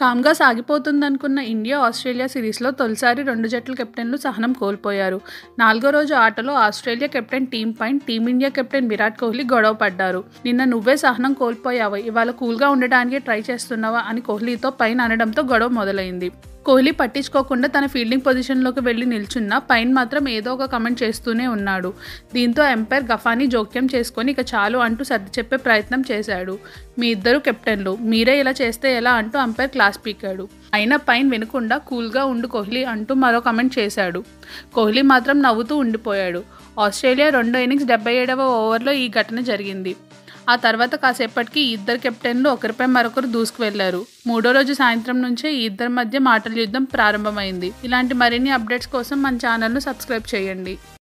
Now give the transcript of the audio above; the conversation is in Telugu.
కామ్గా సాగిపోతుందనుకున్న ఇండియా ఆస్ట్రేలియా సిరీస్లో తొలిసారి రెండు జట్ల కెప్టెన్లు సహనం కోల్పోయారు నాలుగో రోజు ఆటలో Australia captain Tim Paine team India captain Virat Kohli గొడవ పడ్డారు నిన్న నువ్వే సహనం కోల్పోయావు ఇవాళ కూల్గా ఉండడానికి ట్రై చేస్తున్నావా అని కోహ్లీతో పైన అనడంతో గొడవ మొదలైంది కోహ్లీ పట్టించుకోకుండా తన ఫీల్డింగ్ పొజిషన్లోకి వెళ్ళి నిల్చున్నా పైన్ మాత్రం ఏదో ఒక కమెంట్ చేస్తూనే ఉన్నాడు దీంతో ఎంపైర్ గఫానీ జోక్యం చేసుకొని ఇక చాలు అంటూ సర్ది చెప్పే ప్రయత్నం చేశాడు మీ ఇద్దరు కెప్టెన్లు మీరే ఇలా చేస్తే ఎలా అంటూ అంపైర్ క్లాస్ పీకాడు అయినా పైన్ వినకుండా కూల్గా ఉండు కోహ్లీ అంటూ మరో కమెంట్ చేశాడు కోహ్లీ మాత్రం నవ్వుతూ ఉండిపోయాడు ఆస్ట్రేలియా రెండో ఇన్నింగ్స్ డెబ్బై ఏడవ ఓవర్లో ఈ ఘటన జరిగింది ఆ తర్వాత కాసేపటికి ఈ ఇద్దరు కెప్టెన్లు ఒకరిపై మరొకరు దూసుకు వెళ్లారు మూడో రోజు సాయంత్రం నుంచే ఈ ఇద్దరి మధ్య మాటల యుద్ధం ప్రారంభమైంది ఇలాంటి మరిన్ని అప్డేట్స్ కోసం మన ఛానల్ను సబ్స్క్రైబ్ చేయండి